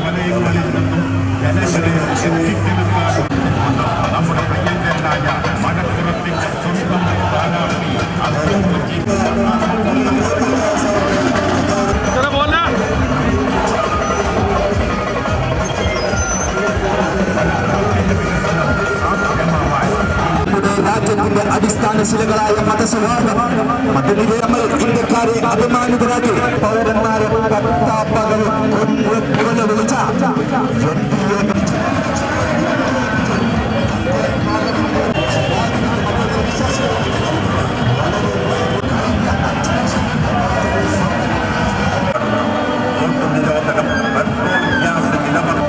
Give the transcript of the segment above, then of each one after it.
ദേവാലയങ്ങളിൽ നിന്നും ജനങ്ങളെ എത്തിത്തിരുത്താനുണ്ട് നമ്മുടെ പ്രിയങ്കരനായ മലപ്പുറത്തിന്റെ സ്വന്തം സ്ഥാനാർത്ഥി അബ്ദുൾ മജീദ് നമ്മുടെ രാജ്യത്തിന്റെ അടിസ്ഥാന ശിലകളായ മതസൗഹാർദ്ദം മതനിരമൽ ഇന്ത്യക്കാരെ അഭിമാനിതരാക്കി പൗരന്മാരെ പട്ടാപ്പകൽ കൊന്നു വിളിച്ച എൻ ഡി എ നിരോധനം പെട്രോൾ ഗ്യാസ് വിലവർദ്ധന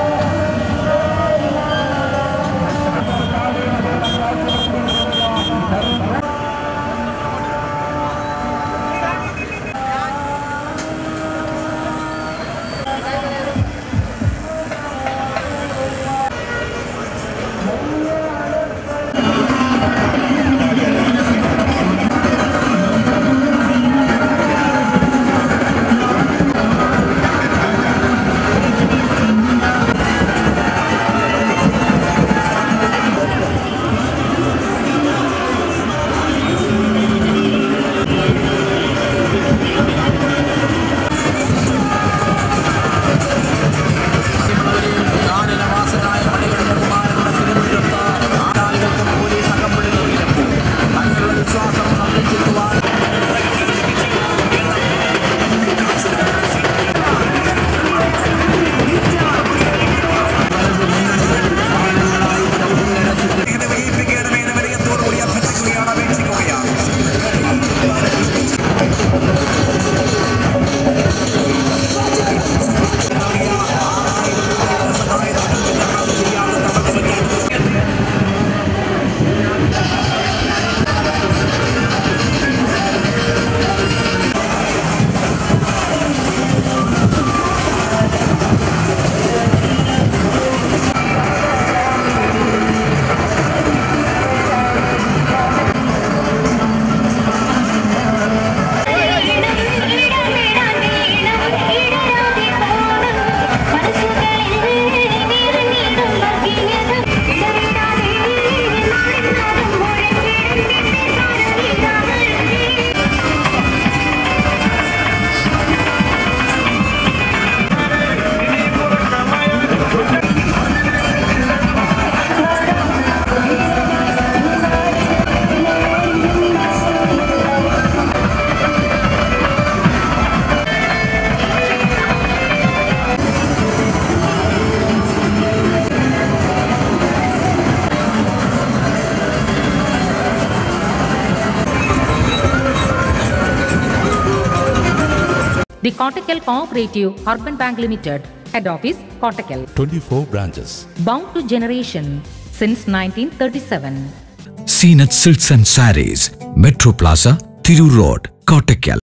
The Kottakkal Cooperative Urban Bank Limited, Head Office, Kottakkal. 24 branches. Bound to generation since 1937. Seen at Silks and Saris, Metro Plaza, Thiru Road, Kottakkal.